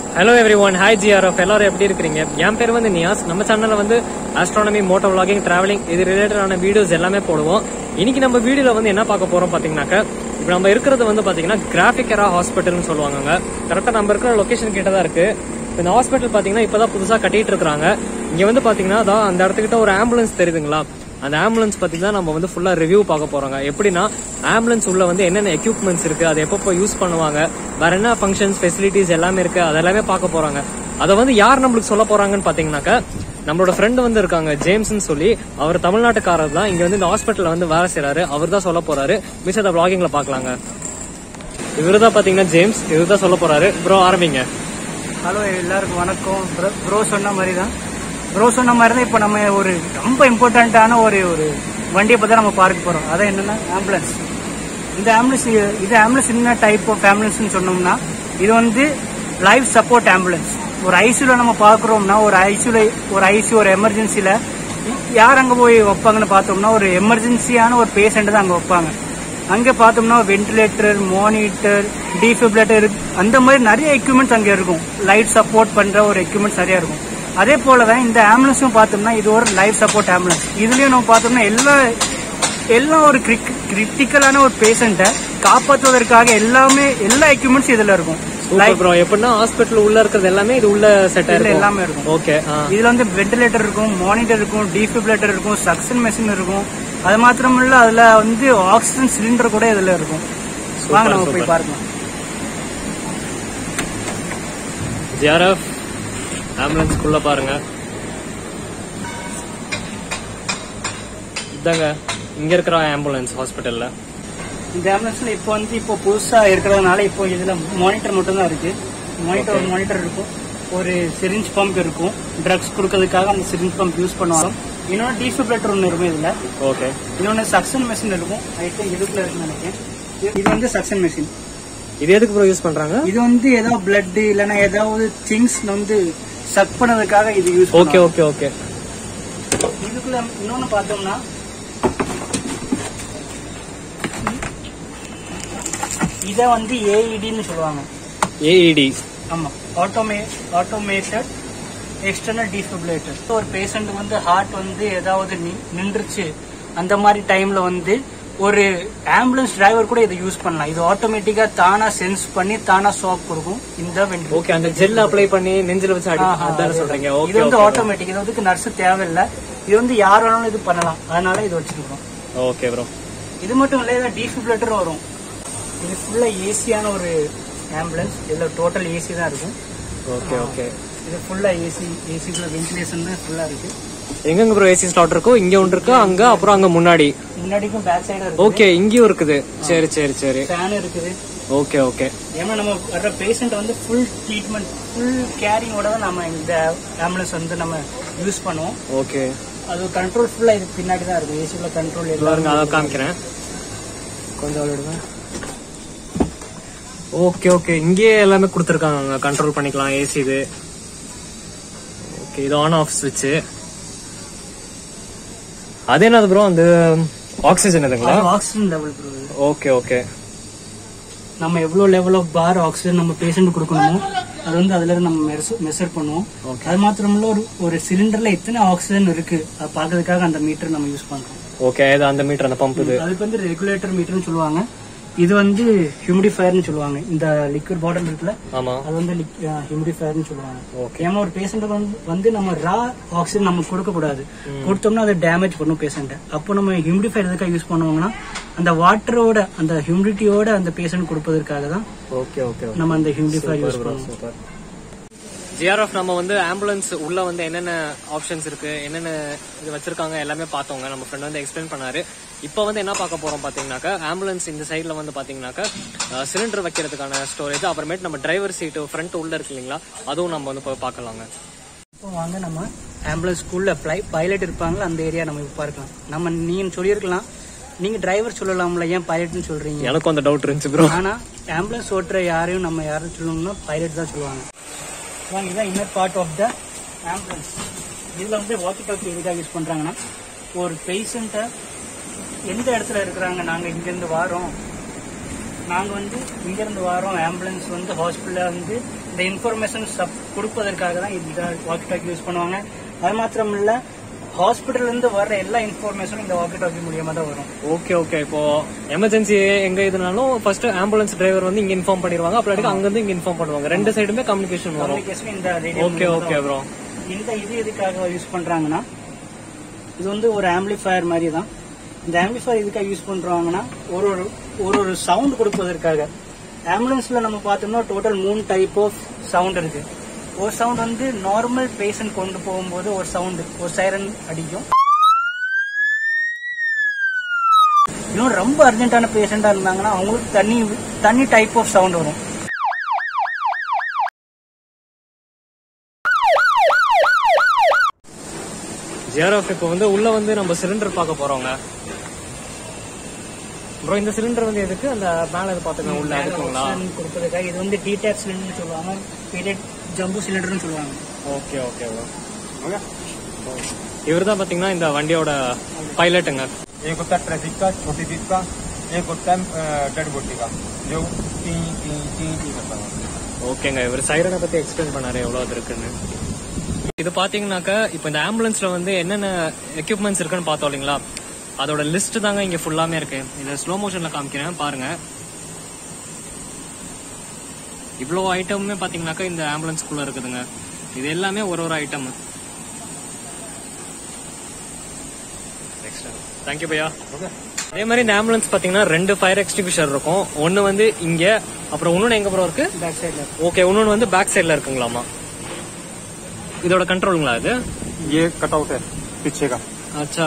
Hello everyone hi GRF எல்லாரும் எப்படி இருக்கிறீங்க என் பேர் வந்து நியாஸ் நம்ம சேனல்ல வந்து ஆஸ்ட்ரானமி மோட்டோ vlogging டிராவலிங் இது ரிலேட்டடான வீடியோஸ் எல்லாமே போடுவோம் இன்னைக்கு நம்ம வீடியோல வந்து என்ன பார்க்க போறோம் பாத்தீங்கன்னாக்க இப்போ நம்ம இருக்கிறது வந்து பாத்தீங்கன்னா கிராஃபிகரா ஹாஸ்பிட்டல்னு சொல்லுவாங்க கரெக்டா நம்ம இருக்கிற லொகேஷன் கிட்ட தான் இருக்கு இப்ப இந்த ஹாஸ்பிட்டல் பாத்தீங்கன்னா இப்பதான் புதுசா கட்டிட்டு இருக்காங்க இங்க வந்து பாத்தீங்கன்னா அதான் அந்த இடத்துக்கிட்ட ஒரு ஆம்புலன்ஸ் தெரியுதுங்களா அந்த ஆம்புலன்ஸ் பத்தி தான் நம்ம வந்து ஃபுல்லா ரிவ்யூ பார்க்க போறோங்க எப்படின்னா ஆம்புலன்ஸ் உள்ள வந்து என்னென்ன எக்யூப்மெண்ட்ஸ் இருக்கு அதை எப்பப்போ யூஸ் பண்ணுவாங்க வேற என்ன ஃபங்க்ஷன்ஸ் ஃபெசிலிட்டிஸ் எல்லாமே இருக்கு அதெல்லாமே பார்க்க போறாங்க அதை வந்து யார் நம்மளுக்கு சொல்ல போறாங்கன்னு பாத்தீங்கன்னாக்கா நம்மளோட ஃப்ரெண்டு வந்து இருக்காங்க ஜேம்ஸ்னு சொல்லி அவர் தமிழ்நாட்டுக்காரர் தான் இங்க வந்து இந்த ஹாஸ்பிட்டல்ல வந்து வேலை செய்றாரு அவர் தான் சொல்ல போறாரு மிச்சத vloggingல பாக்கலாங்க இவரு தான் பாத்தீங்கன்னா ஜேம்ஸ் இவர் தான் சொல்ல போறாரு ப்ரோ ஆரம்பிங்க ஹலோ எல்லாருக்கும் வணக்கம் ப்ரோ சொன்ன மாதிரி தான் ப்ரோ சொன்ன மாதிரி தான் இப்போ நம்ம ஒரு ரொம்ப இம்பார்ட்டண்ட்டான ஒரு ஒரு வண்டியை பற்றி நம்ம பார்க்க போகிறோம் அதான் என்னன்னா ஆம்புலன்ஸ் இந்த ஆம்புலன்ஸ் இது ஆம்புலன்ஸ் என்ன டைப் ஆஃப் ஆம்புலன்ஸ்னு சொன்னோம்னா இது வந்து லைஃப் சப்போர்ட் ஆம்புலன்ஸ் ஒரு ஐசியூல நம்ம பார்க்குறோம்னா ஒரு ஐசியூல ஒரு ஐசியூ ஒரு எமர்ஜென்சியில் யார் அங்கே போய் வைப்பாங்கன்னு பார்த்தோம்னா ஒரு எமர்ஜென்சியான ஒரு பேஷண்ட் தான் அங்கே வைப்பாங்க அங்கே பார்த்தோம்னா வென்டிலேட்டர் மானிட்டர் டிஃபிபிலேட்டர் அந்த மாதிரி நிறைய எக்யூப்மெண்ட்ஸ் அங்கே இருக்கும் லைட் சப்போர்ட் பண்ணுற ஒரு எக்யூப்மெண்ட்ஸ் நிறைய இருக்கும் அதே போல தான் இந்த ஆம்புலன்ஸும் பார்த்தோம்னா இது ஒரு லைஃப் சப்போர்ட் ஆம்புலன்ஸ் இதுலயும் நம்ம பார்த்தோம்னா எல்லா எல்லாம் ஒரு கிரிட்டிக்கலான ஒரு பேஷண்ட்டை காப்பாற்றுவதற்காக எல்லாமே எல்லா எக்யூப்மெண்ட்ஸ் இதுல இருக்கும் சூப்பர் ப்ரோ எப்படின்னா ஹாஸ்பிட்டல் உள்ள இருக்கிறது எல்லாமே இது உள்ள செட் இதுல ஆயிருக்கும் எல்லாமே இருக்கும் ஓகே இதுல வந்து வென்டிலேட்டர் இருக்கும் மானிட்டர் இருக்கும் டிஃபிபிலேட்டர் இருக்கும் சக்ஷன் மெஷின் இருக்கும் அது மாத்திரம் இல்ல அதுல வந்து ஆக்சிஜன் சிலிண்டர் கூட இதுல இருக்கும் வாங்க நம்ம போய் பார்க்கலாம் ஜிஆர்எஃப் ஆம்புலன்ஸ்க்குள்ள பாருங்க இதாங்க இங்க இருக்கிற ஆம்புலன்ஸ் ஹாஸ்பிட்டல்ல இந்த ஆம்புலன்ஸ்ல இப்போ வந்து இப்போ புதுசா இருக்கிறதுனால இப்போ இதுல மானிட்டர் மட்டும் தான் இருக்கு மானிட்டர் ஒரு மானிட்டர் இருக்கும் ஒரு சிரிஞ்ச் பம்ப் இருக்கும் ட்ரக்ஸ் கொடுக்கறதுக்காக அந்த சிரிஞ்ச் பம்ப் யூஸ் பண்ணுவாங்க இன்னொன்று டிஃபிபிலேட்டர் ஒன்று இருக்கும் இதுல ஓகே இன்னொன்று சக்ஷன் மெஷின் இருக்கும் ஐ திங்க் இதுக்குள்ள இருக்குன்னு நினைக்கிறேன் இது- இது வந்து சக்ஷன் மெஷின் இது எதுக்கு ப்ரோ யூஸ் பண்றாங்க இது வந்து ஏதாவது பிளட் இல்லைன்னா ஏதாவது திங்ஸ் வந்து சக் பண்ணதுக்காக இது யூஸ் ஓகே ஓகே ஓகே இதுக்குள்ள இன்னொன்னு பார்த்தோம்னா இத வந்து ஏஇடின்னு சொல்லுவாங்க ஏஇடி ஆமா ஆட்டோமே ஆட்டோமேட்டட் எக்ஸ்டர்னல் டிஃபிபிலேட்டர் ஒரு பேஷண்ட் வந்து ஹார்ட் வந்து ஏதாவது நி- நின்றுச்சு அந்த மாதிரி டைம்ல வந்து ஒரு ஆம்புலன்ஸ் டிரைவர் கூட இதை யூஸ் பண்ணலாம் இது ஆட்டோமேட்டிக்கா தானா சென்ஸ் பண்ணி தானா ஷாக் கொடுக்கும் இந்த வெண்டிலேட்டர் ஓகே அந்த ஜெல் அப்ளை பண்ணி நெஞ்சில வச்சு அடி ஆஹா, அதான அதேதான். சொல்றீங்க இது ஓகே வந்து ஓகே ஆட்டோமேட்டிக் இது வந்து நர்ஸ் தேவையில்லை இது வந்து யார் வேணாலும் இது பண்ணலாம் அதனால இது வச்சிருக்கோம் ஓகே ப்ரோ இது மட்டும் இல்ல இதுல டிஃபிபிலேட்டரும் வரும் இது ஃபுல்லா ஏசியான ஒரு ஆம்புலன்ஸ் இதுல டோட்டல் ஏசி தான் இருக்கும் ஓகே ஓகே இது ஃபுல்லா ஏசி ஏசிக்குள்ள வென்டிலேஷன் தான் ஃபுல்லா இருக்கு எங்கங்க ப்ரோ ஏசி ஸ்லாட் இருக்கோ இங்க ஒன்று இருக்கு அங்க அப்புறம் அங்க முன்னாடி முன்னாடிக்கும் பேக் சைடும் இருக்கு ஓகே இங்கேயும் இருக்குது சரி சரி சரி ஃபேன் இருக்குது ஓகே ஓகே ஏன்னா நம்ம வர்ற பேஷண்ட் வந்து ஃபுல் ட்ரீட்மெண்ட் ஃபுல் கேரிங்கோட தான் நம்ம இந்த ஆம்புலன்ஸ் வந்து நம்ம யூஸ் பண்ணுவோம் ஓகே அது கண்ட்ரோல் ஃபுல்லா இது பின்னாடி தான் இருக்கும் ஏசிக்குள்ள கண்ட்ரோல் பாருங்க எல்லாரும் அதை காமிக்கிறேன் கொஞ்சம் விடுங்க ஓகே ஓகே இங்கேயே எல்லாமே கொடுத்துருக்காங்க கண்ட்ரோல் பண்ணிக்கலாம் ஏசி இது ஓகே இது ஆன் ஆஃப் ஸ்விட்ச் அது என்னது ப்ரோ அந்த ஆக்சிஜன் இதுங்களா ஆக்சிஜன் லெவல் ஓகே ஓகே நம்ம எவ்வளவு லெவல் ஆஃப் பார் ஆக்சிஜன் நம்ம பேஷண்ட் கொடுக்கணுமோ அது வந்து அதுல இருந்து நம்ம மெஷர் பண்ணுவோம் Okay. அது மாத்திரமல்ல ஒரு ஒரு சிலிண்டர்ல எத்தனை ஆக்சிஜன் இருக்கு அதை பாக்குறதுக்காக அந்த மீட்டர் நம்ம யூஸ் பண்றோம் ஓகே இது அந்த மீட்டர் அந்த பம்ப் இது அதுக்கு வந்து ரெகுலேட்டர் மீட்டர்னு சொல்லுவாங்க இது வந்து ஹியூமிடிஃபயர்னு சொல்லுவாங்க இந்த லிக்விட் பாட்டில் இருக்குல்ல ஆமா அது வந்து ஹியூமிடிஃபயர்னு சொல்லுவாங்க ஓகே ஏன்னா ஒரு பேஷண்ட்டுக்கு வந்து வந்து நம்ம ரா ஆக்சிஜன் நம்ம கொடுக்க கூடாது கொடுத்தோம்னா அதை டேமேஜ் பண்ணும் பேஷண்ட்டை அப்போ நம்ம ஹியூமிடிஃபயர் எதுக்காக யூஸ் பண்ணுவோம்னா அந்த வாட்டரோட அந்த ஹியூமிடிட்டியோட அந்த பேஷண்ட் கொடுப்பதற்காக தான் ஓகே ஓகே நம்ம அந்த ஹியூமிடிஃபயர் யூஸ் பண்ணுவோம் சூப்பர் ஜிஆர்எஃப் நம்ம வந்து ஆம்புலன்ஸ் உள்ள வந்து என்னென்ன ஆப்ஷன்ஸ் இருக்கு என்னென்ன இது வச்சிருக்காங்க எல்லாமே பார்த்தோங்க நம்ம ஃப்ரெண்ட் வந்து எக்ஸ்பிளைன் பண்ணாரு இப்போ வந்து என்ன பார்க்க போறோம் பாத்தீங்கன்னாக்கா ஆம்புலன்ஸ் இந்த சைடில் வந்து பாத்தீங்கன்னாக்கா சிலிண்டர் வைக்கிறதுக்கான ஸ்டோரேஜ் அப்புறமேட்டு நம்ம டிரைவர் சீட்டு ஃப்ரண்ட் உள்ள இருக்கு இல்லைங்களா அதுவும் நம்ம வந்து போய் பார்க்கலாங்க இப்போ வாங்க நம்ம ஆம்புலன்ஸ் ஸ்கூல்ல ஃப்ளை பைலட் இருப்பாங்களா அந்த ஏரியா நம்ம இப்போ பார்க்கலாம் நம்ம நீங்க சொல்லியிருக்கலாம் நீங்க டிரைவர் சொல்லலாம்ல ஏன் பைலட்னு சொல்றீங்க எனக்கும் அந்த டவுட் இருந்துச்சு ப்ரோ ஆனா ஆம்புலன்ஸ் ஓட்டுற யாரையும் நம்ம யாரும் சொல்லணும்னா பைலட் தான் சொல்லுவாங்க வாங்க, இதான் inner part of the ambulance இதுல வந்து வாக்கிட்டாக்கி எதுக்காக யூஸ் பண்றாங்கன்னா ஒரு பேஷண்ட்டை எந்த இடத்துல இருக்கிறாங்க நாங்க இங்க இருந்து வாரோம் நாங்க வந்து இங்க இருந்து வாரோம் ஆம்புலன்ஸ் வந்து ஹாஸ்பிட்டல்ல வந்து இந்த இன்ஃபர்மேஷன் சப் கொடுப்பதற்காக தான் இந்த வாக்கி டாக்கி யூஸ் பண்ணுவாங்க அது மாத்திரம் இல்ல ஹாஸ்பிட்டல்ல இருந்து வர்ற எல்லா இன்ஃபர்மேஷனும் இந்த வாக்கி டாக்கி மூலியமா தான் வரும் ஓகே ஓகே இப்போ எமர்ஜென்சி எங்க இதுனாலும் ஃபர்ஸ்ட் ஆம்புலன்ஸ் டிரைவர் வந்து இங்க இன்ஃபார்ம் பண்ணிடுவாங்க அப்புறம் அங்க இருந்து இங்க இன்ஃபார்ம் பண்ணுவாங்க ரெண்டு சைடுமே கம்யூனிகேஷன் வரும் கம்யூனிகேஷன் இந்த ரேடியோ ஓகே ஓகே ப்ரோ இந்த இது எதுக்காக யூஸ் பண்றாங்கன்னா இது வந்து ஒரு ஆம்பிளிஃபயர் மாதிரி தான் இந்த ஆம்பிளிஃபயர் எதுக்காக யூஸ் பண்றாங்கன்னா ஒரு ஒரு ஒரு ஒரு சவுண்ட் கொடுப்பதற்காக ஆம்புலன்ஸ்ல நம்ம பார்த்தோம்னா டோட்டல் மூணு டைப் ஆஃப் சவுண்ட் இருக்கு ஒரு சவுண்ட் வந்து நார்மல் பேஷண்ட் கொண்டு போகும்போது ஒரு சவுண்ட் ஒரு சைரன் அடிக்கும் இன்னும் ரொம்ப அர்ஜென்ட்டான பேஷண்டா இருந்தாங்கன்னா அவங்களுக்கு தண்ணி தண்ணி டைப் ஆஃப் சவுண்ட் வரும் ஜிஆர்எஃப் இப்போ வந்து உள்ள வந்து நம்ம சிலிண்டர் பார்க்க போறோங்க ப்ரோ இந்த சிலிண்டர் வந்து எதுக்கு அந்த மேல இது பாத்துக்கோங்க உள்ள இருக்குங்களா ஆக்சிஜன் கொடுப்பதற்காக இது வந்து டிடாக் சிலிண்டர்னு சொல்லுவாங்க பீரியட் ஜம்பு சிலிண்டர்னு சொல்லுவாங்க ஓகே ஓகே ப்ரோ இவர் தான் பாத்தீங்கன்னா இந்த வண்டியோட பைலட்டுங்க एक होता है ट्रैफिक का छोटी जीप का एक होता है डेड बॉडी का जो टी टी टी टी करता है ஓகேங்க இவர் சைரனை பத்தி எக்ஸ்பிளைன் பண்ணாரு எவ்வளவு இது இருக்குன்னு இது பாத்தீங்கன்னாக்கா இப்போ இந்த ஆம்புலன்ஸ்ல வந்து என்னென்ன எக்யூப்மெண்ட்ஸ் இருக்குன்னு பார்த்தோம் இல்லைங்களா அதோட லிஸ்ட் தாங்க இங்க ஃபுல்லாமே இருக்கு இதை ஸ்லோ மோஷன்ல காமிக்கிறேன் பாருங்க இவ்வளோ ஐட்டமுமே பாத்தீங்கன்னாக்கா இந்த ஆம்புலன்ஸ்குள்ள இருக்குதுங்க இது எல்லாமே ஒரு ஒரு ஐட்டம் தேங்க்யூ பையா அதே மாதிரி இந்த ஆம்புலன்ஸ் பாத்தீங்கன்னா ரெண்டு ஃபயர் எக்ஸ்டிங்விஷர் இருக்கும் ஒன்னு வந்து இங்க அப்புறம் இன்னொன்னு எங்க ப்ரோ இருக்கு பேக் சைடில் ஓகே இன்னொன்னு வந்து பேக் சைடுல இருக்குங்களாமா இதோட கண்ட்ரோலுங்களா இது ये कटआउट है पीछे का அச்சா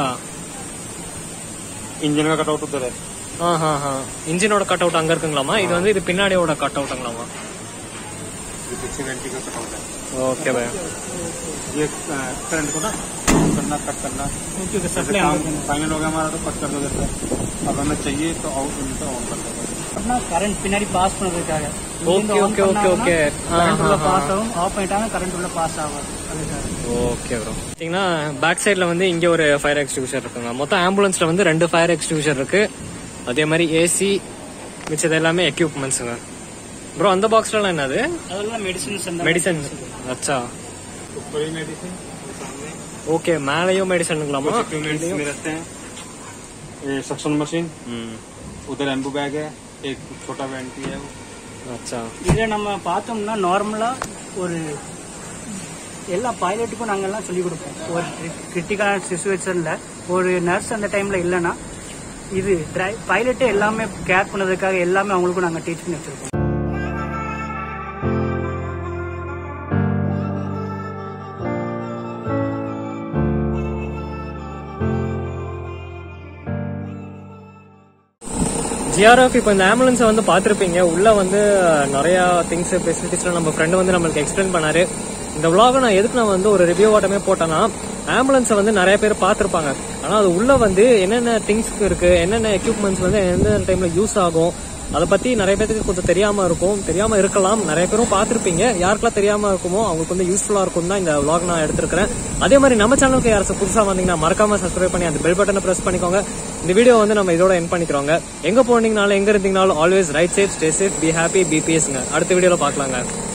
इंजन का कटआउट उधर है ஆஹா இன்ஜினோட கட் அவுட் அங்க இருக்குங்களாமா இது வந்து இது பின்னாடியோட கட் அவுட்டுங்களாமா ये पीछे घंटी का कटआउट है ஓகே பை ये करंट को ना करना कट करना ஓகே जैसे சப்ளை काम ஆகும் फाइनल हो गया हमारा तो कट कर दो जैसे अब हमें चाहिए तो आउट तो ऑन कर देगा அப்படின்னா கரண்ட் பின்னாடி பாஸ் பண்ணதுக்காக Okay, okay, okay, okay. ஆ, கரண்ட் உள்ள ஆ, ஆ. பாஸ் ஆகும் ஆஃப் பண்ணிட்டாங்க கரண்ட் உள்ள பாஸ் ஆகாது அதுக்காக ஓகே ப்ரோ பாத்தீங்கன்னா பேக் சைடுல வந்து இங்க ஒரு ஃபயர் எக்ஸ்டிங்விஷர் இருக்குங்க மொத்தம் ஆம்புலன்ஸ்ல வந்து ரெண்டு ஃபயர் எக்ஸ்டிங்விஷர் இருக்கு அதே மாதிரி ஏசி மிச்சது எல்லாமே எக்யூப்மெண்ட்ஸுங்க ப்ரோ அந்த பாக்ஸ்ல என்னது அதெல்லாம் மெடிசின்ஸ் அந்த மெடிசன் அச்சா ऊपर ही मेडिसिन सामने ஓகே மேலேயும் மெடிசனுங்களாமா कुछ इक्विपमेंट्स में रहते हैं ये सक्शन मशीन ம் उधर एम्बू बैग है एक छोटा वेंटी है वो அச்சா இதை நம்ம பார்த்தோம்னா நார்மலா ஒரு எல்லா பைலட்டுக்கும் நாங்கெல்லாம் சொல்லிக் கொடுப்போம் ஒரு கிரிட்டிக்கலான சுச்சுவேஷன்ல ஒரு நர்ஸ் அந்த டைம்ல இல்லைன்னா இது பைலட்டே எல்லாமே கேர் பண்ணதுக்காக எல்லாமே அவங்களுக்கும் நாங்கள் டீச் பண்ணி வச்சிருக்கோம் ஜிஆர்எஃப் இப்போ இந்த ஆம்புலன்ஸை வந்து பார்த்துருப்பீங்க உள்ள வந்து நிறைய திங்ஸ் ஃபெசிலிட்டிஸ்லாம் நம்ம ஃப்ரெண்டு வந்து நம்மளுக்கு எக்ஸ்பிளைன் பண்ணாரு இந்த vlog நான் எதுக்கு நான் வந்து ஒரு ரிவ்யூ ஆட்டமே போட்டேன்னா ஆம்புலன்ஸை வந்து நிறைய பேர் பார்த்துருப்பாங்க ஆனால் அது உள்ள வந்து என்னென்ன திங்ஸ் இருக்கு என்னென்ன எக்யூப்மெண்ட்ஸ் வந்து எந்த டைம்ல யூஸ் ஆகும் அதை பத்தி நிறைய பேருக்கு கொஞ்சம் தெரியாம இருக்கும் தெரியாம இருக்கலாம் நிறைய பேரும் பார்த்திருப்பீங்க யாருக்கெல்லாம் தெரியாம இருக்குமோ அவங்களுக்கு வந்து யூஸ்ஃபுல்லா இருக்கும் தான் இந்த vlog நான் எடுத்திருக்கிறேன் அதே மாதிரி நம்ம சேனலுக்கு யாராச்சும் புதுசா வந்தீங்கன்னா மறக்காம சப்ஸ்கிரைப் பண்ணி அந்த பெல் பட்டனை பிரஸ் பண்ணிக்கோங்க இந்த வீடியோ வந்து நம்ம இதோட என் பண்ணிக்கிறோங்க எங்க போனீங்கனாலும் எங்க இருந்தீங்கனாலும் always right side stay safe be happy be அடுத்த வீடியோல பார்க்கலாங்க